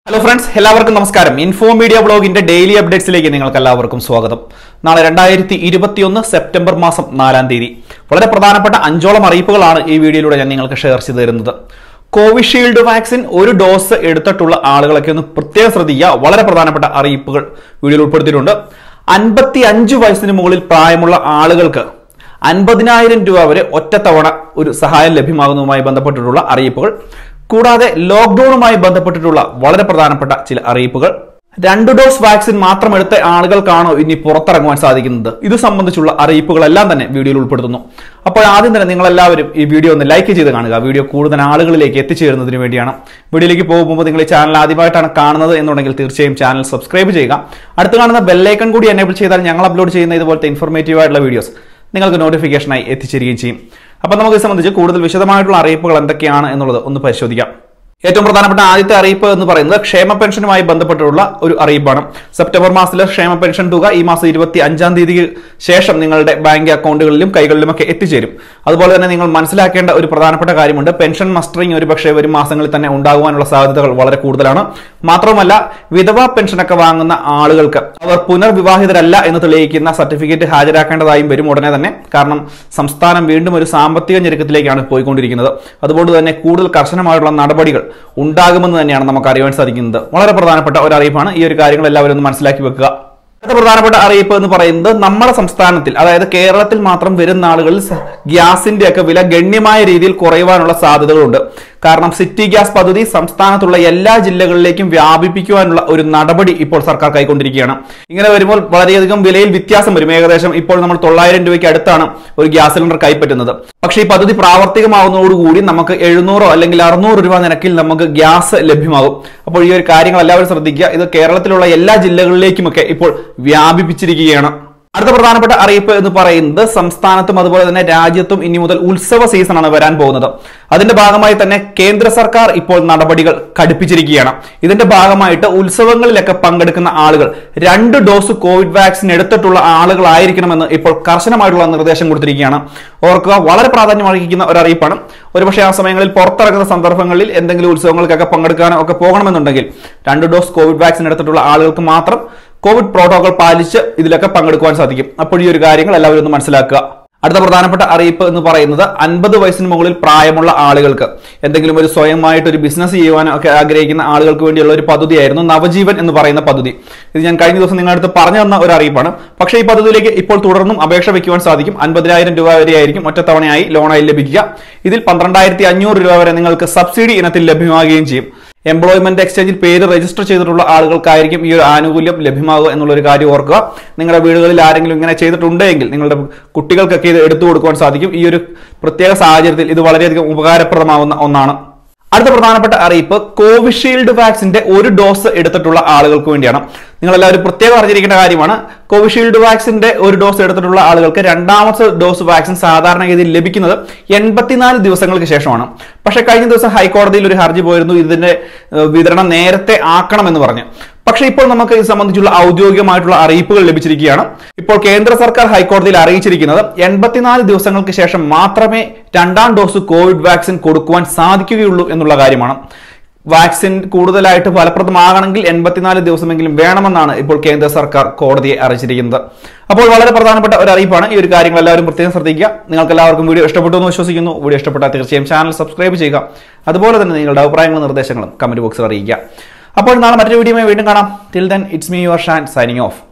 hello friends എല്ലാവർക്കും നമസ്കാരം info media ബ്ലോഗിന്റെ ഡെയിലി അപ്ഡേറ്റ്സിലേക്ക് നിങ്ങൾക്ക് എല്ലാവർക്കും സ്വാഗതം നാളെ രണ്ടായിരത്തി ഇരുപത്തിയൊന്ന് സെപ്റ്റംബർ മാസം നാലാം തീയതി വളരെ പ്രധാനപ്പെട്ട അഞ്ചോളം അറിയിപ്പുകളാണ് ഈ വീഡിയോയിലൂടെ ഞാൻ നിങ്ങൾക്ക് ഷെയർ ചെയ്തു തരുന്നത് കോവിഷീൽഡ് വാക്സിൻ ഒരു ഡോസ് എടുത്തിട്ടുള്ള ആളുകളൊക്കെ ഒന്ന് പ്രത്യേകം ശ്രദ്ധിക്കുക വളരെ പ്രധാനപ്പെട്ട അറിയിപ്പുകൾ വീഡിയോയിൽ ഉൾപ്പെടുത്തിയിട്ടുണ്ട് അൻപത്തി അഞ്ച് വയസ്സിന് മുകളിൽ പ്രായമുള്ള ആളുകൾക്ക് അൻപതിനായിരം രൂപ വരെ ഒറ്റത്തവണ ഒരു സഹായം ലഭ്യമാകുന്നതുമായി ബന്ധപ്പെട്ടിട്ടുള്ള അറിയിപ്പുകൾ കൂടാതെ ലോക്ക്ഡൌണുമായി ബന്ധപ്പെട്ടിട്ടുള്ള വളരെ പ്രധാനപ്പെട്ട ചില അറിയിപ്പുകൾ രണ്ട് ഡോസ് വാക്സിൻ മാത്രം എടുത്ത ആളുകൾക്കാണോ ഇനി പുറത്തിറങ്ങുവാൻ സാധിക്കുന്നത് ഇത് സംബന്ധിച്ചുള്ള അറിയിപ്പുകളെല്ലാം തന്നെ വീഡിയോയിൽ ഉൾപ്പെടുത്തുന്നു അപ്പോൾ ആദ്യം തന്നെ നിങ്ങൾ എല്ലാവരും ഈ വീഡിയോ ഒന്ന് ലൈക്ക് ചെയ്ത് കാണുക വീഡിയോ കൂടുതൽ ആളുകളിലേക്ക് എത്തിച്ചേരുന്നതിന് വേണ്ടിയാണ് വീഡിയോയിലേക്ക് പോകുമ്പോൾ നിങ്ങൾ ഈ ചാനൽ ആദ്യമായിട്ടാണ് കാണുന്നത് എന്നുണ്ടെങ്കിൽ തീർച്ചയായും ചാനൽ സബ്സ്ക്രൈബ് ചെയ്യുക അടുത്ത് കാണുന്ന ബെല്ലൈക്കൺ കൂടി എനേബിൾ ചെയ്താൽ ഞങ്ങൾ അപ്ലോഡ് ചെയ്യുന്ന ഇതുപോലത്തെ ഇൻഫോർമേറ്റീവ് ആയിട്ടുള്ള വീഡിയോസ് നിങ്ങൾക്ക് നോട്ടിഫിക്കേഷനായി എത്തിച്ചേരുകയും ചെയ്യും അപ്പോൾ നമുക്ക് ഇത് സംബന്ധിച്ച് കൂടുതൽ വിശദമായിട്ടുള്ള അറിയിപ്പുകൾ എന്തൊക്കെയാണ് എന്നുള്ളത് ഒന്ന് പരിശോധിക്കാം ഏറ്റവും പ്രധാനപ്പെട്ട ആദ്യത്തെ അറിയിപ്പ് എന്ന് പറയുന്നത് ക്ഷേമ പെൻഷനുമായി ബന്ധപ്പെട്ടുള്ള ഒരു അറിയിപ്പാണ് സെപ്റ്റംബർ മാസത്തിലെ ക്ഷേമ പെൻഷൻ തുക ഈ മാസം ഇരുപത്തി അഞ്ചാം തീയതിക്ക് ശേഷം നിങ്ങളുടെ ബാങ്ക് അക്കൗണ്ടുകളിലും കൈകളിലുമൊക്കെ എത്തിച്ചേരും അതുപോലെ തന്നെ നിങ്ങൾ മനസ്സിലാക്കേണ്ട ഒരു പ്രധാനപ്പെട്ട കാര്യമുണ്ട് പെൻഷൻ മസ്റ്ററിംഗ് ഒരു പക്ഷേ വരും മാസങ്ങളിൽ തന്നെ ഉണ്ടാകുവാനുള്ള സാധ്യതകൾ വളരെ കൂടുതലാണ് മാത്രമല്ല വിധവാ പെൻഷനൊക്കെ വാങ്ങുന്ന ആളുകൾക്ക് അവർ പുനർവിവാഹിതരല്ല എന്ന് തെളിയിക്കുന്ന സർട്ടിഫിക്കറ്റ് ഹാജരാക്കേണ്ടതായും വരും ഉടനെ തന്നെ കാരണം സംസ്ഥാനം വീണ്ടും ഒരു സാമ്പത്തിക ഞെരുക്കത്തിലേക്കാണ് പോയിക്കൊണ്ടിരിക്കുന്നത് അതുകൊണ്ട് തന്നെ കൂടുതൽ കർശനമായിട്ടുള്ള നടപടികൾ ഉണ്ടാകുമെന്ന് തന്നെയാണ് നമുക്ക് അറിയാൻ സാധിക്കുന്നത് വളരെ പ്രധാനപ്പെട്ട ഒരു അറിയിപ്പാണ് ഈ ഒരു കാര്യങ്ങൾ എല്ലാവരും ഒന്ന് മനസ്സിലാക്കി വെക്കുക അടുത്ത പ്രധാനപ്പെട്ട അറിയിപ്പ് എന്ന് പറയുന്നത് നമ്മുടെ സംസ്ഥാനത്തിൽ അതായത് കേരളത്തിൽ മാത്രം വരുന്ന ആളുകളിൽ സ- ഗ്യാസിന്റെ ഒക്കെ വില ഗണ്യമായ രീതിയിൽ കുറയുവാനുള്ള സാധ്യതകളുണ്ട് കാരണം സിറ്റി ഗ്യാസ് പദ്ധതി സംസ്ഥാനത്തുള്ള എല്ലാ ജില്ലകളിലേക്കും വ്യാപിപ്പിക്കുവാനുള്ള ഒരു നടപടി ഇപ്പോൾ സർക്കാർ കൈക്കൊണ്ടിരിക്കുകയാണ് ഇങ്ങനെ വരുമ്പോൾ വളരെയധികം വിലയിൽ വ്യത്യാസം വരും ഏകദേശം ഇപ്പോൾ നമ്മൾ തൊള്ളായിരം രൂപയ്ക്ക് അടുത്താണ് ഒരു ഗ്യാസ് സിലിണ്ടർ കൈപ്പറ്റുന്നത് പക്ഷേ ഈ പദ്ധതി പ്രാവർത്തികമാവുന്നതോടുകൂടി നമുക്ക് എഴുന്നൂറോ അല്ലെങ്കിൽ അറുന്നൂറ് രൂപ നിരക്കിൽ നമുക്ക് ഗ്യാസ് ലഭ്യമാകും അപ്പോൾ ഈ ഒരു കാര്യങ്ങൾ എല്ലാവരും ശ്രദ്ധിക്കുക ഇത് കേരളത്തിലുള്ള എല്ലാ ജില്ലകളിലേക്കുമൊക്കെ ഇപ്പോൾ വ്യാപിപ്പിച്ചിരിക്കുകയാണ് അടുത്ത പ്രധാനപ്പെട്ട അറിയിപ്പ് എന്ന് പറയുന്നത് സംസ്ഥാനത്തും അതുപോലെ തന്നെ രാജ്യത്തും ഇനി മുതൽ ഉത്സവ സീസണാണ് വരാൻ പോകുന്നത് അതിന്റെ ഭാഗമായി തന്നെ കേന്ദ്ര സർക്കാർ ഇപ്പോൾ നടപടികൾ കടുപ്പിച്ചിരിക്കുകയാണ് ഇതിന്റെ ഭാഗമായിട്ട് ഉത്സവങ്ങളിലൊക്കെ പങ്കെടുക്കുന്ന ആളുകൾ രണ്ട് ഡോസ് കോവിഡ് വാക്സിൻ എടുത്തിട്ടുള്ള ആളുകളായിരിക്കണമെന്ന് ഇപ്പോൾ കർശനമായിട്ടുള്ള നിർദ്ദേശം കൊടുത്തിരിക്കുകയാണ് ഓർക്കുക വളരെ പ്രാധാന്യം അർഹിക്കുന്ന ഒരു അറിയിപ്പാണ് ഒരുപക്ഷെ ആ സമയങ്ങളിൽ പുറത്തിറങ്ങുന്ന സന്ദർഭങ്ങളിൽ എന്തെങ്കിലും ഉത്സവങ്ങൾക്കൊക്കെ പങ്കെടുക്കാനോ ഒക്കെ പോകണമെന്നുണ്ടെങ്കിൽ രണ്ട് ഡോസ് കോവിഡ് വാക്സിൻ എടുത്തിട്ടുള്ള ആളുകൾക്ക് മാത്രം കോവിഡ് പ്രോട്ടോകോൾ പാലിച്ച് ഇതിലൊക്കെ പങ്കെടുക്കുവാൻ സാധിക്കും അപ്പോൾ ഈ ഒരു കാര്യങ്ങൾ എല്ലാവരും ഒന്ന് മനസ്സിലാക്കുക അടുത്ത പ്രധാനപ്പെട്ട അറിയിപ്പ് എന്ന് പറയുന്നത് അൻപത് വയസ്സിന് മുകളിൽ പ്രായമുള്ള ആളുകൾക്ക് എന്തെങ്കിലും ഒരു സ്വയമായിട്ട് ഒരു ബിസിനസ് ചെയ്യുവാൻ ഒക്കെ ആഗ്രഹിക്കുന്ന ആളുകൾക്ക് വേണ്ടിയുള്ള ഒരു പദ്ധതിയായിരുന്നു നവജീവൻ എന്ന് പറയുന്ന പദ്ധതി ഇത് ഞാൻ കഴിഞ്ഞ ദിവസം നിങ്ങളുടെ അടുത്ത് പറഞ്ഞു തന്ന ഒരു അറിയിപ്പാണ് പക്ഷേ ഈ പദ്ധതിയിലേക്ക് ഇപ്പോൾ തുടർന്നും അപേക്ഷ വയ്ക്കുവാൻ സാധിക്കും അൻപതിനായിരം രൂപ വരെയായിരിക്കും ഒറ്റത്തവണയായി ലോണായി ലഭിക്കുക ഇതിൽ പന്ത്രണ്ടായിരത്തി അഞ്ഞൂറ് രൂപ വരെ നിങ്ങൾക്ക് സബ്സിഡി ഇനത്തിൽ ലഭ്യമാകുകയും ചെയ്യും എംപ്ലോയ്മെന്റ് എക്സ്ചേഞ്ചിൽ പേര് രജിസ്റ്റർ ചെയ്തിട്ടുള്ള ആളുകൾക്കായിരിക്കും ഈ ഒരു ആനുകൂല്യം ലഭ്യമാകുക എന്നുള്ള ഒരു കാര്യം ഓർക്കുക നിങ്ങളുടെ വീടുകളിൽ ആരെങ്കിലും ഇങ്ങനെ ചെയ്തിട്ടുണ്ടെങ്കിൽ നിങ്ങളുടെ കുട്ടികൾക്കൊക്കെ ഇത് എടുത്തു കൊടുക്കുവാൻ സാധിക്കും ഈ ഒരു പ്രത്യേക സാഹചര്യത്തിൽ ഇത് വളരെയധികം ഉപകാരപ്രദമാവുന്ന ഒന്നാണ് അടുത്ത പ്രധാനപ്പെട്ട അറിയിപ്പ് കോവിഷീൽഡ് വാക്സിന്റെ ഒരു ഡോസ് എടുത്തിട്ടുള്ള ആളുകൾക്ക് വേണ്ടിയാണ് നിങ്ങൾ എല്ലാവരും പ്രത്യേകം അറിഞ്ഞിരിക്കേണ്ട കാര്യമാണ് കോവിഷീൽഡ് വാക്സിന്റെ ഒരു ഡോസ് എടുത്തിട്ടുള്ള ആളുകൾക്ക് രണ്ടാമത്തെ ഡോസ് വാക്സിൻ സാധാരണഗതിയിൽ ലഭിക്കുന്നത് എൺപത്തിനാല് ദിവസങ്ങൾക്ക് ശേഷമാണ് പക്ഷേ കഴിഞ്ഞ ദിവസം ഹൈക്കോടതിയിൽ ഒരു ഹർജി പോയിരുന്നു ഇതിന്റെ ഏഹ്, വിതരണം നേരത്തെ ആക്കണമെന്ന് പറഞ്ഞ് പക്ഷേ ഇപ്പോൾ നമുക്ക് ഇത് സംബന്ധിച്ചുള്ള ഔദ്യോഗികമായിട്ടുള്ള അറിയിപ്പുകൾ ലഭിച്ചിരിക്കുകയാണ് ഇപ്പോൾ കേന്ദ്ര സർക്കാർ ഹൈക്കോടതിയിൽ അറിയിച്ചിരിക്കുന്നത് എൺപത്തിനാല് ദിവസങ്ങൾക്ക് ശേഷം മാത്രമേ രണ്ടാം ഡോസ് കോവിഡ് വാക്സിൻ കൊടുക്കുവാൻ സാധിക്കുകയുള്ളൂ എന്നുള്ള കാര്യമാണ് വാക്സിൻ കൂടുതലായിട്ട് ഫലപ്രദമാകണമെങ്കിൽ എൺപത്തിനാല് ദിവസമെങ്കിലും വേണമെന്നാണ് ഇപ്പോൾ കേന്ദ്ര സർക്കാർ കോടതിയെ അറിയിച്ചിരിക്കുന്നത് അപ്പോൾ വളരെ പ്രധാനപ്പെട്ട ഒരു അറിയിപ്പാണ് ഈ ഒരു കാര്യങ്ങൾ എല്ലാവരും പ്രത്യേകം ശ്രദ്ധിക്കുക നിങ്ങൾക്ക് എല്ലാവർക്കും വീഡിയോ ഇഷ്ടപ്പെട്ടു എന്ന് വിശ്വസിക്കുന്നു വീഡിയോ ഇഷ്ടപ്പെട്ടാൽ തീർച്ചയായും ചാനൽ സബ്സ്ക്രൈബ് ചെയ്യുക അതുപോലെ തന്നെ നിങ്ങളുടെ അഭിപ്രായങ്ങളും നിർദ്ദേശങ്ങളും കമന്റ് ബോക്സിൽ അറിയിക്കുക അപ്പോൾ നാളെ മറ്റൊരു വീഡിയോയുമായി വീണ്ടും കാണാം till then it's me your Shan signing of